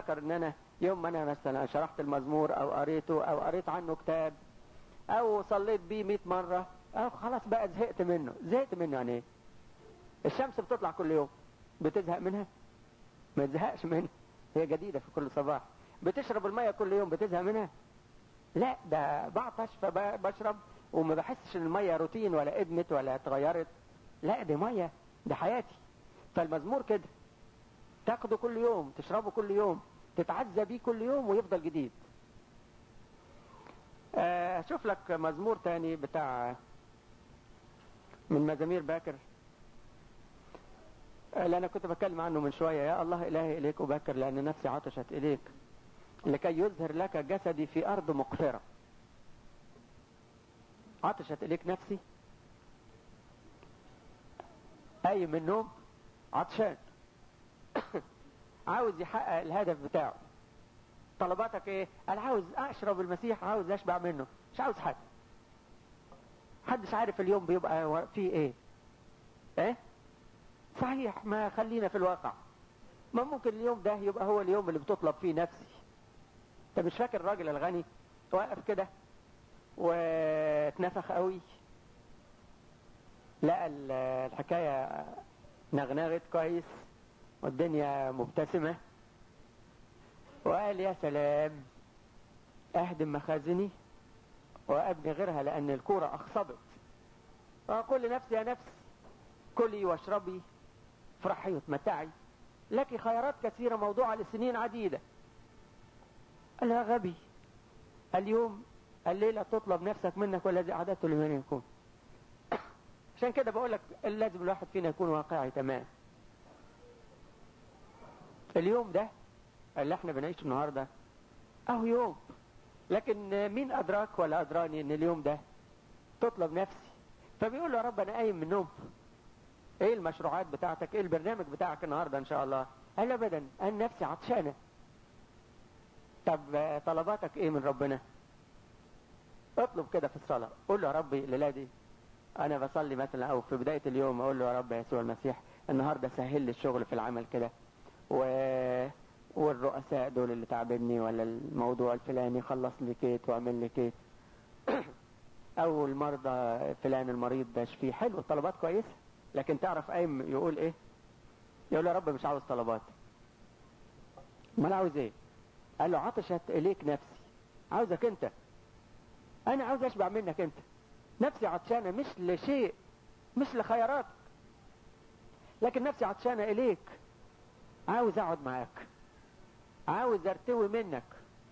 افتكر ان انا يوم ما انا مثلا شرحت المزمور او قريته او قريت عنه كتاب او صليت بيه 100 مرة او خلاص بقى زهقت منه زهقت منه يعني ايه الشمس بتطلع كل يوم بتزهق منها ما تزهقش منها هي جديدة في كل صباح بتشرب المية كل يوم بتزهق منها لا ده بعطش فبشرب وما بحسش ان المية روتين ولا ادمت ولا اتغيرت لا دي مية ده حياتي فالمزمور كده تاخده كل يوم تشربه كل يوم تتعزى بيه كل يوم ويفضل جديد اشوف لك مزمور تاني بتاع من مزامير باكر اللي انا كنت بتكلم عنه من شوية يا الله الهي اليك ابكر لان نفسي عطشت اليك لكي يظهر لك جسدي في ارض مقفرة عطشت اليك نفسي اي من النوم عطشان عاوز يحقق الهدف بتاعه طلباتك ايه انا عاوز اشرب المسيح عاوز اشبع منه مش عاوز حد محدش عارف اليوم بيبقى فيه ايه ايه صحيح ما خلينا في الواقع ما ممكن اليوم ده يبقى هو اليوم اللي بتطلب فيه نفسي انت مش فاكر الراجل الغني واقف كده واتنفخ قوي لقى الحكاية نغنغت كويس والدنيا مبتسمة وقال يا سلام اهدم مخازني وابني غيرها لان الكورة اخصبت واقول لنفسي يا نفس كلي واشربي افرحي وتمتعي لك خيارات كثيرة موضوعة لسنين عديدة قال يا غبي اليوم الليلة تطلب نفسك منك والذي أعددته لمن يكون عشان كده بقول لك لازم الواحد فينا يكون واقعي تمام اليوم ده اللي احنا بنعيشه النهاردة اهو يوم لكن مين ادراك ولا ادراني ان اليوم ده تطلب نفسي فبيقول له يا رب انا قايم من النوم ايه المشروعات بتاعتك ايه البرنامج بتاعك النهاردة ان شاء الله قال ابدا انا نفسي عطشانة طب طلباتك ايه من ربنا اطلب كده في الصلاة قول له يا ربي الليلة دي انا بصلي مثلا او في بداية اليوم اقول له يا رب يسوع المسيح النهاردة سهل لي الشغل في العمل كده و... والرؤساء دول اللي تعبني ولا الموضوع الفلاني خلص لي كيت واعمل لي كيت او المرضى فلان المريض ده شفيه حلو الطلبات كويسة لكن تعرف قايم يقول ايه يقول يا رب مش عاوز طلبات ما انا عاوز ايه قال له عطشت اليك نفسي عاوزك انت انا عاوز اشبع منك انت نفسي عطشانة مش لشيء مش لخيارات لكن نفسي عطشانة اليك عاوز اقعد معاك عاوز ارتوي منك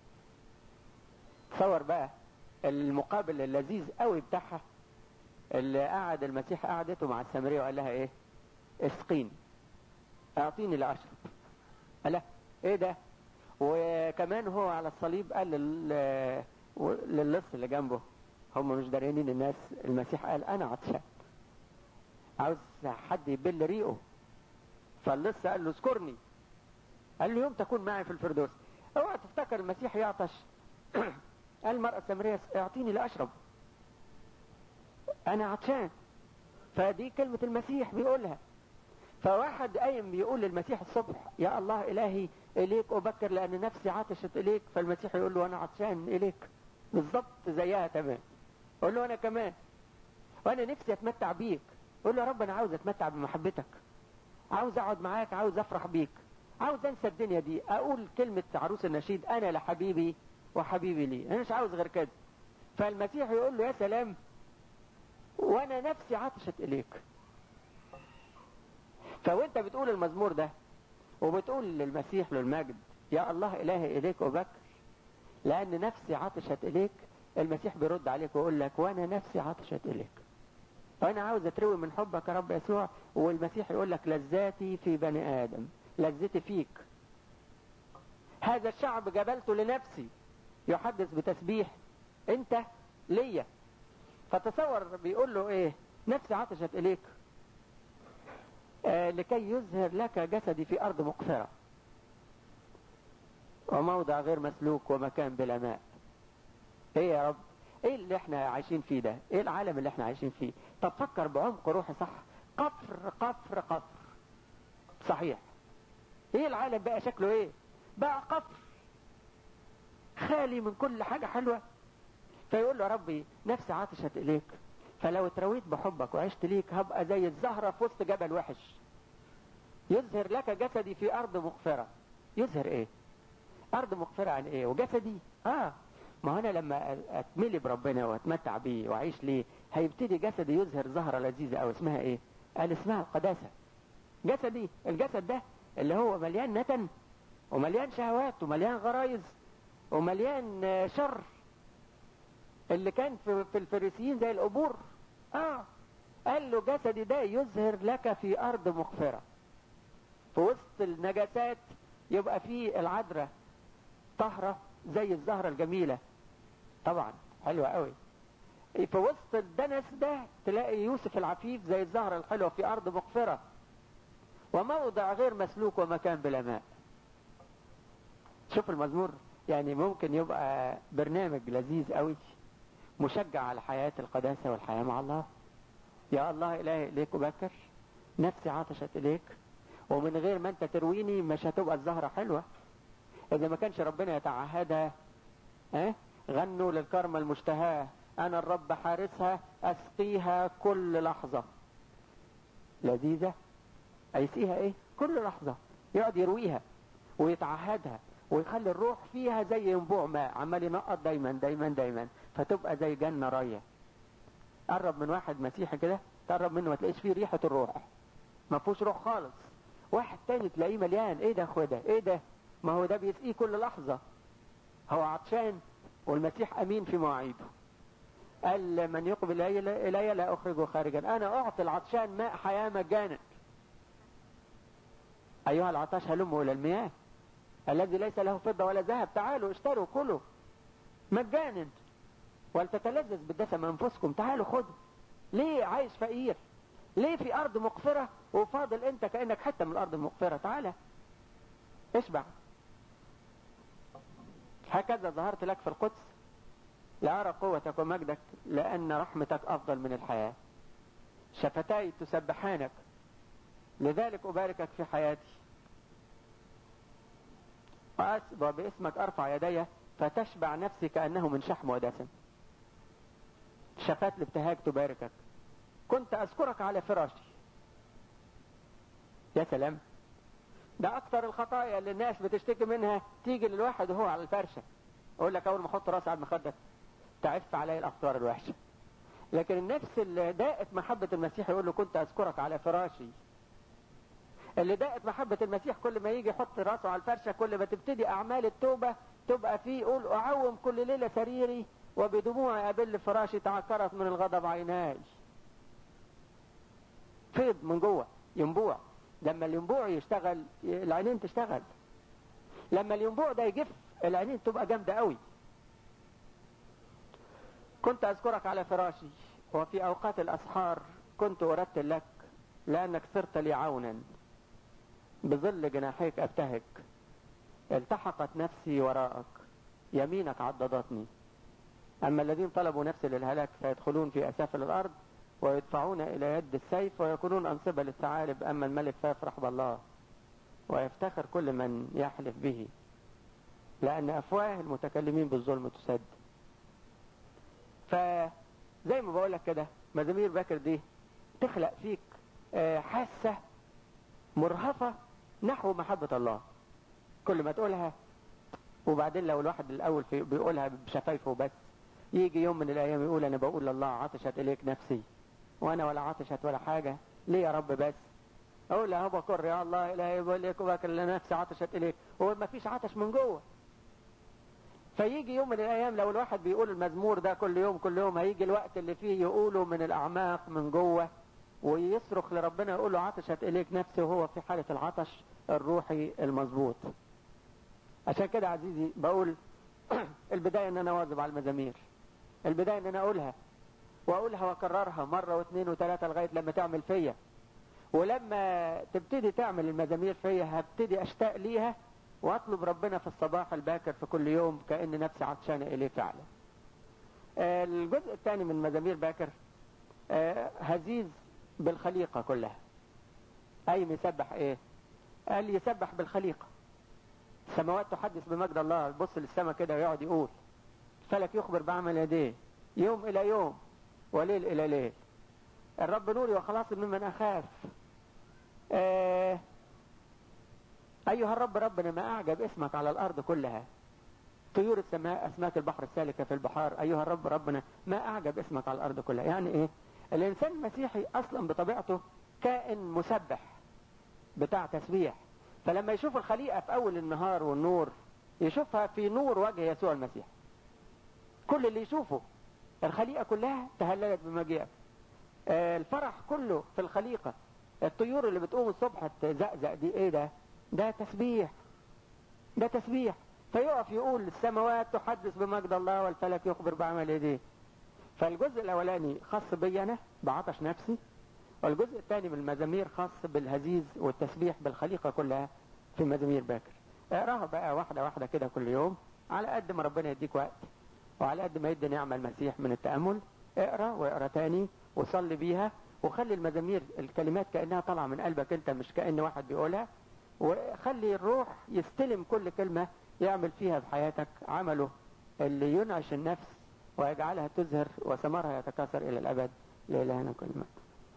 تصور بقى المقابل اللذيذ قوي بتاعها اللي قعد المسيح قعدته مع السامرية وقال لها ايه اسقيني اعطيني لاشرب قال لها ايه ده وكمان هو على الصليب قال لل... للص اللي جنبه هم مش دارينين الناس المسيح قال انا عطشان عاوز حد يبل ريقه فاللص قال له اذكرني قال له يوم تكون معي في الفردوس اوعى تفتكر المسيح يعطش قال المرأة السامرية اعطيني لاشرب انا عطشان فدي كلمة المسيح بيقولها فواحد قايم بيقول للمسيح الصبح يا الله الهي اليك ابكر لان نفسي عطشت اليك فالمسيح يقول له انا عطشان اليك بالظبط زيها تمام قول له انا كمان وانا نفسي اتمتع بيك قول له يا رب انا عاوز اتمتع بمحبتك عاوز اقعد معاك عاوز افرح بيك عاوز انسى الدنيا دي اقول كلمة عروس النشيد انا لحبيبي وحبيبي لي انا مش عاوز غير كده فالمسيح يقول له يا سلام وانا نفسي عطشت اليك فوانت بتقول المزمور ده وبتقول للمسيح للمجد يا الله الهي اليك ابكر لان نفسي عطشت اليك المسيح بيرد عليك ويقول لك وانا نفسي عطشت اليك وانا عاوز اتروي من حبك يا رب يسوع والمسيح يقول لك لذاتي في بني ادم لذتي فيك هذا الشعب جبلته لنفسي يحدث بتسبيح انت ليا فتصور بيقول له ايه نفسي عطشت اليك آه لكي يظهر لك جسدي في ارض مقفرة وموضع غير مسلوك ومكان بلا ماء ايه يا رب ايه اللي احنا عايشين فيه ده ايه العالم اللي احنا عايشين فيه طب فكر بعمق روحي صح قفر قفر قفر صحيح ايه العالم بقى شكله ايه بقى قفر خالي من كل حاجة حلوة فيقول له ربي نفسي عطشت إليك فلو اترويت بحبك وعشت ليك هبقى زي الزهرة في وسط جبل وحش يظهر لك جسدي في أرض مغفرة يظهر إيه أرض مغفرة عن إيه وجسدي آه ما أنا لما أتملي بربنا وأتمتع بيه وأعيش ليه هيبتدي جسدي يظهر زهرة لذيذة أو اسمها إيه قال اسمها القداسة جسدي الجسد ده اللي هو مليان نتن ومليان شهوات ومليان غرايز ومليان شر اللي كان في, في الفريسيين زي القبور اه قال له جسدي ده يظهر لك في ارض مغفرة في وسط النجاسات يبقى في العذراء طهرة زي الزهرة الجميلة طبعا حلوة قوي في وسط الدنس ده تلاقي يوسف العفيف زي الزهرة الحلوة في ارض مغفرة وموضع غير مسلوك ومكان بلا ماء شوف المزمور يعني ممكن يبقى برنامج لذيذ قوي مشجع على حياة القداسة والحياة مع الله يا الله إلهي إليك أبكر نفسي عطشت إليك ومن غير ما أنت ترويني مش هتبقى الزهرة حلوة إذا ما كانش ربنا يتعهدها اه؟ غنوا للكرمة المشتهاة أنا الرب حارسها أسقيها كل لحظة لذيذة أيسقيها إيه كل لحظة يقعد يرويها ويتعهدها ويخلي الروح فيها زي ينبوع ماء عمال ينقط دايما دايما دايما فتبقى زي جنة راية قرب من واحد مسيحي كده تقرب منه ما تلاقيش فيه ريحة الروح ما فيهوش روح خالص واحد تاني تلاقيه مليان ايه ده اخوه ده ايه ده ما هو ده بيسقيه كل لحظة هو عطشان والمسيح امين في مواعيده قال من يقبل الي لا اخرجه خارجا انا اعطي العطشان ماء حياة مجانا ايها العطاش هلموا الى المياه الذي ليس له فضة ولا ذهب تعالوا اشتروا كلوا مجانا ولتتلذذ بالدسم انفسكم تعالوا خدوا ليه عايش فقير ليه في ارض مقفرة وفاضل انت كأنك حتة من الارض المقفرة تعالى اشبع هكذا ظهرت لك في القدس لأرى قوتك ومجدك لأن رحمتك أفضل من الحياة شفتاي تسبحانك لذلك أباركك في حياتي وباسمك أرفع يدي فتشبع نفسي كأنه من شحم ودسم شفات الابتهاج تباركك كنت أذكرك على فراشي يا سلام ده أكثر الخطايا اللي الناس بتشتكي منها تيجي للواحد وهو على الفرشة أقول لك أول ما أحط راسي على المخدة تعف علي الأفكار الوحشة لكن النفس اللي داقت محبة المسيح يقول له كنت أذكرك على فراشي اللي داقت محبة المسيح كل ما يجي يحط راسه على الفرشة كل ما تبتدي أعمال التوبة تبقى فيه يقول أعوم كل ليلة سريري وبدموع أبل فراشي تعكرت من الغضب عيناي فيض من جوه ينبوع لما الينبوع يشتغل العينين تشتغل لما الينبوع ده يجف العينين تبقى جامدة قوي كنت أذكرك على فراشي وفي أوقات الأسحار كنت أرتل لك لأنك صرت لي عونا بظل جناحيك أبتهج التحقت نفسي وراءك يمينك عضدتني أما الذين طلبوا نفسي للهلاك فيدخلون في أسافل الأرض ويدفعون إلى يد السيف ويكونون أنصبة للثعالب أما الملك فيفرح بالله ويفتخر كل من يحلف به لأن أفواه المتكلمين بالظلم تسد فزي ما بقول لك كده مزامير باكر دي تخلق فيك حاسة مرهفة نحو محبة الله كل ما تقولها وبعدين لو الواحد الأول في بيقولها بشفايفه بس يجي يوم من الأيام يقول أنا بقول لله عطشت إليك نفسي وأنا ولا عطشت ولا حاجة ليه يا رب بس أقول له بكر يا الله إلهي بقول لك وبكر لنفسي عطشت إليك هو ما فيش عطش من جوه فيجي يوم من الأيام لو الواحد بيقول المزمور ده كل يوم كل يوم هيجي الوقت اللي فيه يقوله من الأعماق من جوه ويصرخ لربنا يقول له عطشت إليك نفسي وهو في حالة العطش الروحي المظبوط عشان كده عزيزي بقول البداية ان انا واظب على المزامير البداية ان انا اقولها واقولها واكررها مرة واثنين وثلاثة لغاية لما تعمل فيا ولما تبتدي تعمل المزامير فيا هبتدي اشتاق ليها واطلب ربنا في الصباح الباكر في كل يوم كأن نفسي عطشانة اليه فعلا الجزء الثاني من مزامير باكر هزيز بالخليقة كلها اي مسبح ايه قال يسبح بالخليقة السماوات تحدث بمجد الله يبص للسماء كده ويقعد يقول فلك يخبر بعمل يديه يوم إلى يوم وليل إلى ليل الرب نوري وخلاص ممن أخاف آه أيها الرب ربنا ما أعجب اسمك على الأرض كلها طيور السماء أسماك البحر السالكة في البحار أيها الرب ربنا ما أعجب اسمك على الأرض كلها يعني إيه الإنسان المسيحي أصلا بطبيعته كائن مسبح بتاع تسبيح فلما يشوف الخليقة في أول النهار والنور يشوفها في نور وجه يسوع المسيح كل اللي يشوفه الخليقة كلها تهللت بمجيئك آه الفرح كله في الخليقة الطيور اللي بتقوم الصبح تزقزق دي ايه ده ده تسبيح ده تسبيح فيقف يقول السماوات تحدث بمجد الله والفلك يخبر بعمل يديه فالجزء الاولاني خاص بي انا بعطش نفسي والجزء الثاني من المزامير خاص بالهزيز والتسبيح بالخليقة كلها في مزامير باكر اقراها بقى واحدة واحدة كده كل يوم على قد ما ربنا يديك وقت وعلى قد ما يدي نعمة المسيح من التأمل اقرا واقرا تاني وصلي بيها وخلي المزامير الكلمات كأنها طالعة من قلبك انت مش كأن واحد بيقولها وخلي الروح يستلم كل كلمة يعمل فيها بحياتك عمله اللي ينعش النفس ويجعلها تزهر وثمرها يتكاثر إلى الأبد لإلهنا كل مجد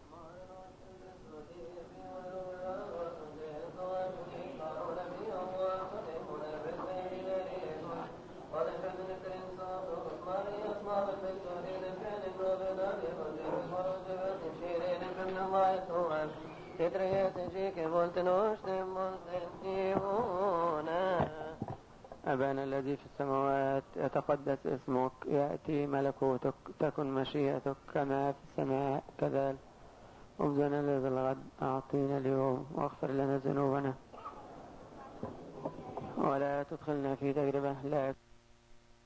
أبانا الذي في السماوات يتقدس اسمك يأتي ملكوتك تكن مشيئتك كما في السماء كذلك خبزنا الذي الغد أعطينا اليوم واغفر لنا ذنوبنا ولا تدخلنا في تجربة لا